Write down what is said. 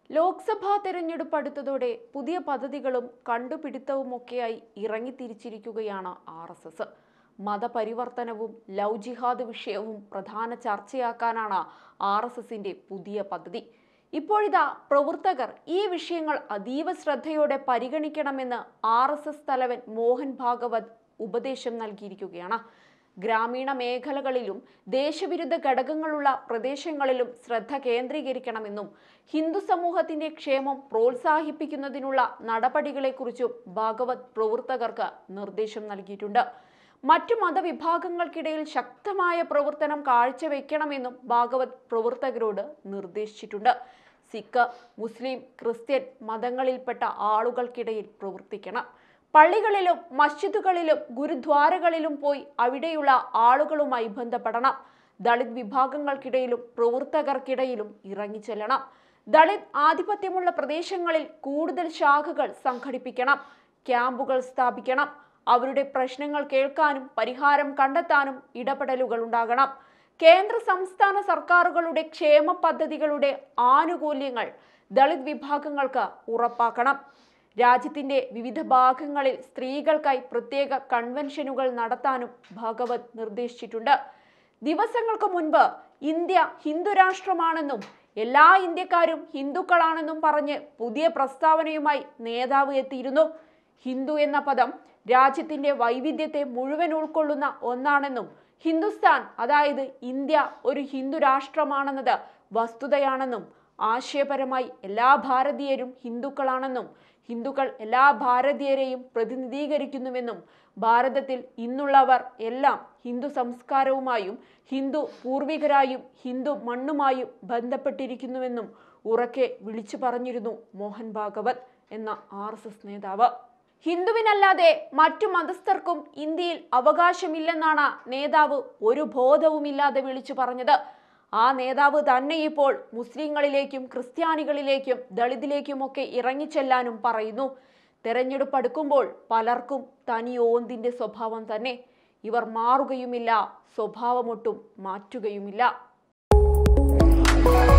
ലോക്സഭാ തെരഞ്ഞെടുപ്പ് അടുത്തതോടെ പുതിയ പദ്ധതികളും കണ്ടുപിടുത്തവുമൊക്കെയായി ഇറങ്ങിത്തിരിച്ചിരിക്കുകയാണ് ആർ എസ് എസ് മതപരിവർത്തനവും ലവ് ജിഹാദ് വിഷയവും പ്രധാന ചർച്ചയാക്കാനാണ് ആർ എസ് എസിന്റെ പുതിയ പദ്ധതി ഇപ്പോഴിതാ പ്രവർത്തകർ ഈ വിഷയങ്ങൾ അതീവ ശ്രദ്ധയോടെ പരിഗണിക്കണമെന്ന് ആർ എസ് എസ് തലവൻ മോഹൻ ഭാഗവത് ഉപദേശം നൽകിയിരിക്കുകയാണ് ഗ്രാമീണ മേഖലകളിലും ദേശവിരുദ്ധ ഘടകങ്ങളുള്ള പ്രദേശങ്ങളിലും ശ്രദ്ധ കേന്ദ്രീകരിക്കണമെന്നും ഹിന്ദു സമൂഹത്തിന്റെ ക്ഷേമം പ്രോത്സാഹിപ്പിക്കുന്നതിനുള്ള നടപടികളെക്കുറിച്ചും ഭാഗവത് പ്രവർത്തകർക്ക് നിർദ്ദേശം നൽകിയിട്ടുണ്ട് മറ്റു മതവിഭാഗങ്ങൾക്കിടയിൽ ശക്തമായ പ്രവർത്തനം കാഴ്ചവെക്കണമെന്നും ഭാഗവത് പ്രവർത്തകരോട് നിർദ്ദേശിച്ചിട്ടുണ്ട് സിഖ് മുസ്ലിം ക്രിസ്ത്യൻ മതങ്ങളിൽപ്പെട്ട ആളുകൾക്കിടയിൽ പ്രവർത്തിക്കണം പള്ളികളിലും മസ്ജിദുകളിലും ഗുരുദ്വാരകളിലും പോയി അവിടെയുള്ള ആളുകളുമായി ബന്ധപ്പെടണം ദളിത് വിഭാഗങ്ങൾക്കിടയിലും പ്രവർത്തകർക്കിടയിലും ഇറങ്ങിച്ചെല്ലണം ദളിത് ആധിപത്യമുള്ള പ്രദേശങ്ങളിൽ കൂടുതൽ ശാഖകൾ സംഘടിപ്പിക്കണം ക്യാമ്പുകൾ സ്ഥാപിക്കണം അവരുടെ പ്രശ്നങ്ങൾ കേൾക്കാനും പരിഹാരം കണ്ടെത്താനും ഇടപെടലുകൾ ഉണ്ടാകണം കേന്ദ്ര സംസ്ഥാന സർക്കാരുകളുടെ ക്ഷേമ പദ്ധതികളുടെ ആനുകൂല്യങ്ങൾ ദളിത് വിഭാഗങ്ങൾക്ക് ഉറപ്പാക്കണം രാജ്യത്തിന്റെ വിവിധ ഭാഗങ്ങളിൽ സ്ത്രീകൾക്കായി പ്രത്യേക കൺവെൻഷനുകൾ നടത്താനും ഭഗവത് നിർദ്ദേശിച്ചിട്ടുണ്ട് ദിവസങ്ങൾക്ക് മുൻപ് ഇന്ത്യ ഹിന്ദു രാഷ്ട്രമാണെന്നും എല്ലാ ഇന്ത്യക്കാരും ഹിന്ദുക്കളാണെന്നും പറഞ്ഞ് പുതിയ പ്രസ്താവനയുമായി നേതാവ് എത്തിയിരുന്നു ഹിന്ദു എന്ന പദം രാജ്യത്തിന്റെ വൈവിധ്യത്തെ മുഴുവൻ ഉൾക്കൊള്ളുന്ന ഒന്നാണെന്നും ഹിന്ദുസ്ഥാൻ അതായത് ഇന്ത്യ ഒരു ഹിന്ദു രാഷ്ട്രമാണെന്നത് വസ്തുതയാണെന്നും ആശയപരമായി എല്ലാ ഭാരതീയരും ഹിന്ദുക്കളാണെന്നും ഹിന്ദുക്കൾ എല്ലാ ഭാരതീയരെയും പ്രതിനിധീകരിക്കുന്നുവെന്നും ഭാരതത്തിൽ ഇന്നുള്ളവർ എല്ലാം ഹിന്ദു സംസ്കാരവുമായും ഹിന്ദു പൂർവികരായും ഹിന്ദു മണ്ണുമായും ബന്ധപ്പെട്ടിരിക്കുന്നുവെന്നും ഉറക്കെ വിളിച്ചു പറഞ്ഞിരുന്നു മോഹൻ ഭാഗവത് എന്ന ആർ നേതാവ് ഹിന്ദുവിനല്ലാതെ മറ്റു മതസ്ഥർക്കും ഇന്ത്യയിൽ അവകാശമില്ലെന്നാണ് നേതാവ് ഒരു ബോധവുമില്ലാതെ വിളിച്ചു പറഞ്ഞത് ആ നേതാവ് തന്നെ ഇപ്പോൾ മുസ്ലിങ്ങളിലേക്കും ക്രിസ്ത്യാനികളിലേക്കും ദളിതിലേക്കുമൊക്കെ ഇറങ്ങിച്ചെല്ലാനും പറയുന്നു തെരഞ്ഞെടുപ്പ് അടുക്കുമ്പോൾ പലർക്കും തനി ഓന്തിന്റെ സ്വഭാവം തന്നെ ഇവർ മാറുകയുമില്ല സ്വഭാവമൊട്ടും മാറ്റുകയുമില്ല